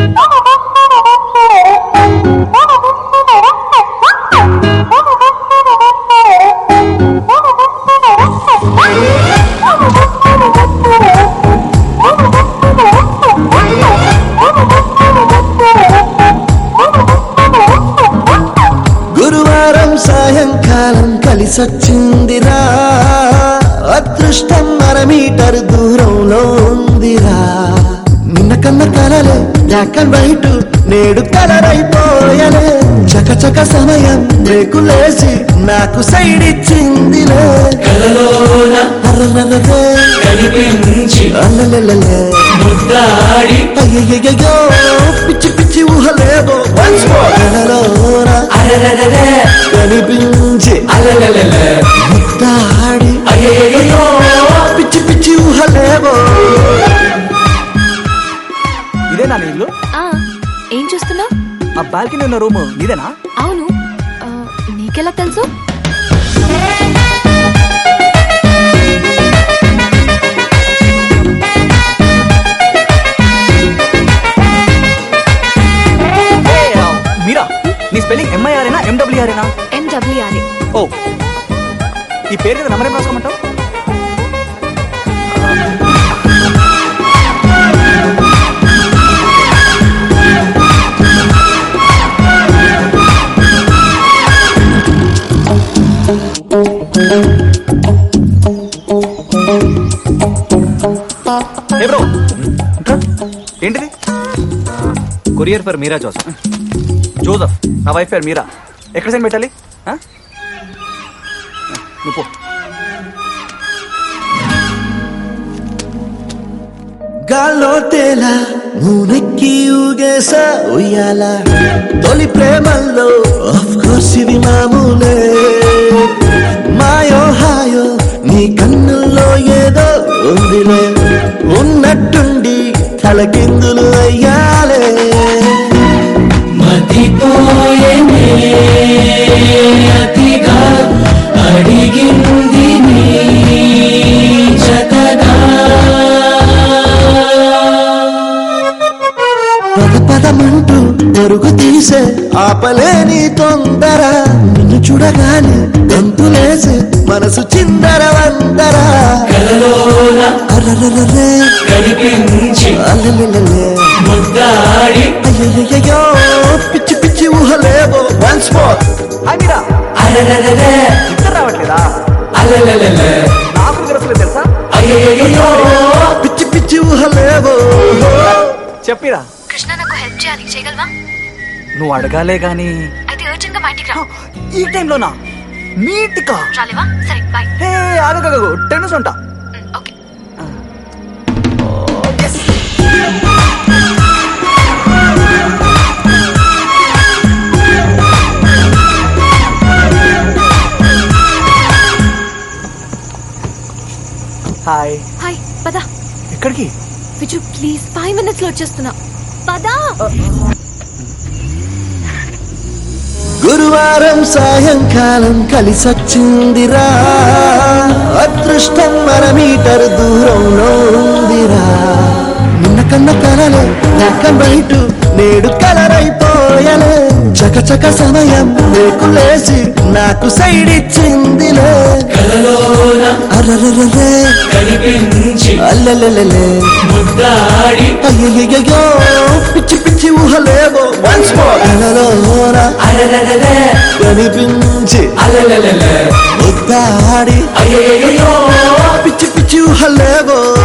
గురువారం సాయంకాలం కలిసొచ్చిందిరా అదృష్టం అర మీటర్ దూరంలో ఉందిరా నిన్న కన్న కలలే బ్లాక్ అండ్ వైట్ నేడు కలర్ అయిపోయలే చకచక సమయం లేకులేసి నాకు సైడ్ ఇచ్చిందిలే కలలోన అర్రర్రర్రే, కనిపించి అల్లలల్లలే. ముద్దాడి అయ్యయ్యయ్యో పిచ్చి పిచ్చి ఊహలేవో once more. కలలోన అరరరరే కనిపించి అలలలల ముద్దాడి అయ్యయ్యో పిచ్చి పిచ్చి ఊహలేవో ఇదేనా నీ ఇల్లు ఆ, ఏం చూస్తున్నావు ఆ బాల్కనీ ఉన్న రూమ్ నీదేనా అవును ఆ, నీకెలా తెలుసు ఏ, ఆ, మీరా నీ స్పెల్లింగ్ ఎంఐఆర్ఏనా ఎండబ్ల్యూఆర్ఏనా ఎండబ్ల్యూఆర్ఏ ఓ ఈ పేరు మీద నెంబర్ ఏం రాసుకోమంటావు ఏ బ్రో ఇంట్రా. ఏంటిది courier for Meera Joseph Joseph నా వైఫ్ పేరు మీరా ఎక్కడ సెండ్ పెట్టాలి ఆ? నువ్వు పో. గాల్లో తేలా నూనెక్కి ఊగేసా ఉయ్యాల తొలి ప్రేమల్లో ఆఫ్ కోర్స్ ఇది మామూలే మాయో హాయో నీ కన్నుల్లో ఏదో ఉందిలే ఉన్నట్టుండి తలకిందులు అయ్యాలే మతిపోయేనే అతిగా అడిగింది నీ జతగా పద పదమంటూ పరుగు తీసే ఆపలేని తొందర నిన్ను చూడగానే గంతులేసే మనసు చిందర వందర కలలోన అర్రర్రర్రే, కనిపించి అల్లెల్లెల్లె. ముద్దాడి అయ్యయ్యయ్యో పిచ్చి పిచ్చి ఊహలేవో వన్స్ మోర్ హాయ్ మీరా అరరరరే ఇద్దరు రావట్లేదా అలలలల నాకు తెలుసులేదు తెలుసా అయ్యయ్యో పిచ్చి పిచ్చి ఊహలేవో చెప్పిరా కృష్ణ నాకు హెల్ప్ చేయాలి చేయగలవా నువ్వు అడగాలే గాని అయితే అర్జెంట్ గా మా ఇంటికి రా ఈ టైంలోనా మీటికా రాలేవా సరే బాయ్ హే ఆగగగగు టెన్ మినిట్స్ ఉంటా ఓకే హాయ్ హాయ్ పద ఎక్కడికి విజు ప్లీజ్ ఫైవ్ మినిట్స్ లో వచ్చేస్తున్నా పదా గురువారం సాయంకాలం కలిసొచ్చిందిరా అదృష్టం మన మీటర్ దూరంలో ఉందిరా నిన్న కన్న కలలే బ్లాక్ అండ్ వైట్ నేడు కలర్ అయిపోయలే చకచక సమయం లేకులేసి నాకు సైడ్ ఇచ్చిందిలే కలలోన అర్రర్రర్రే, కనిపించి అల్లెల్లెల్లె. ముద్దాడి అయ్యయ్యయ్యో పిచ్చి పిచ్చి ఊహలేవో వన్స్ మోర్ కలలోన అరరరరే కనిపించి అలలలల ముద్దాడి అయ్యయ్యో పిచ్చి పిచ్చి ఊహలేవో